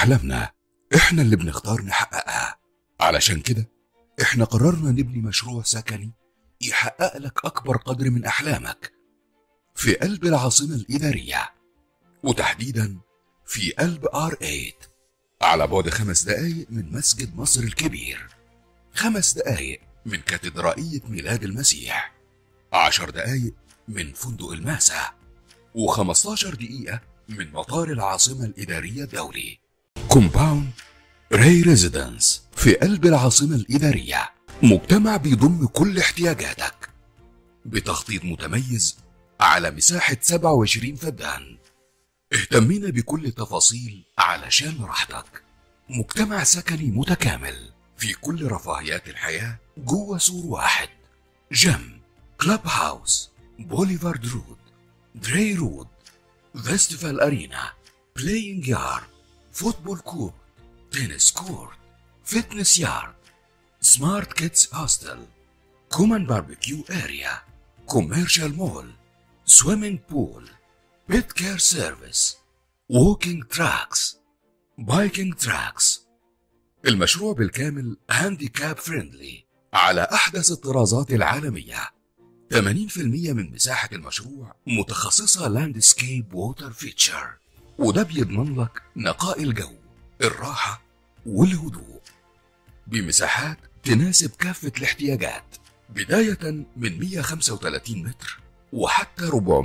أحلامنا إحنا اللي بنختار نحققها علشان كده إحنا قررنا نبني مشروع سكني يحقق لك أكبر قدر من أحلامك في قلب العاصمة الإدارية وتحديدا في قلب ار 8 على بعد خمس دقايق من مسجد مصر الكبير خمس دقايق من كاتدرائية ميلاد المسيح عشر دقايق من فندق الماسة و15 دقيقة من مطار العاصمة الإدارية الدولي كومباوند راي ريزيدنس في قلب العاصمة الإدارية مجتمع بيضم كل احتياجاتك بتخطيط متميز على مساحة 27 فدان اهتمينا بكل التفاصيل علشان راحتك مجتمع سكني متكامل في كل رفاهيات الحياة جوه سور واحد جيم كلاب هاوس بوليفارد رود دري رود فيستيفال أرينا بلاينج يارد فوتبول كورت تنس كورت فتنس يارد سمارت كيدز هوستل كومن باربيكيو اريا كوميرشال مول سويمنج بول بيت كير سيرفيس ووكينج تراكس بايكنج تراكس المشروع بالكامل هانديكاب فريندلي على أحدث الطرازات العالمية 80% من مساحة المشروع متخصصة لاندسكيب ووتر فيتشر وده بيضمن لك نقاء الجو الراحة والهدوء بمساحات تناسب كافة الاحتياجات بداية من 135 متر وحتى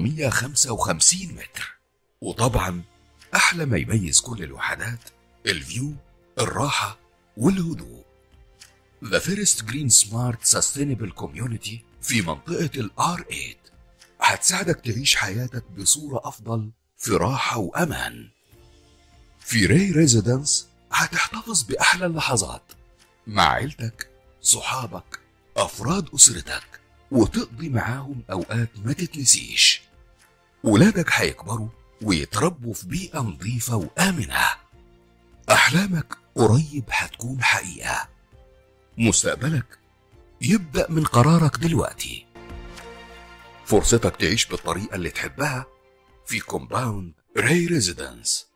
455 متر وطبعا أحلى ما يميز كل الوحدات الفيو الراحة والهدوء The First Green Smart Sustainable Community في منطقة ال R8 هتساعدك تعيش حياتك بصورة أفضل في راحة وأمان في راي ريزيدنس هتحتفظ بأحلى اللحظات مع عيلتك صحابك أفراد أسرتك وتقضي معاهم أوقات ما تتنسيش ولادك هيكبروا ويتربوا في بيئة نظيفة وآمنة أحلامك قريب هتكون حقيقة مستقبلك يبدأ من قرارك دلوقتي فرصتك تعيش بالطريقة اللي تحبها في كومباوند راي ريزيدنس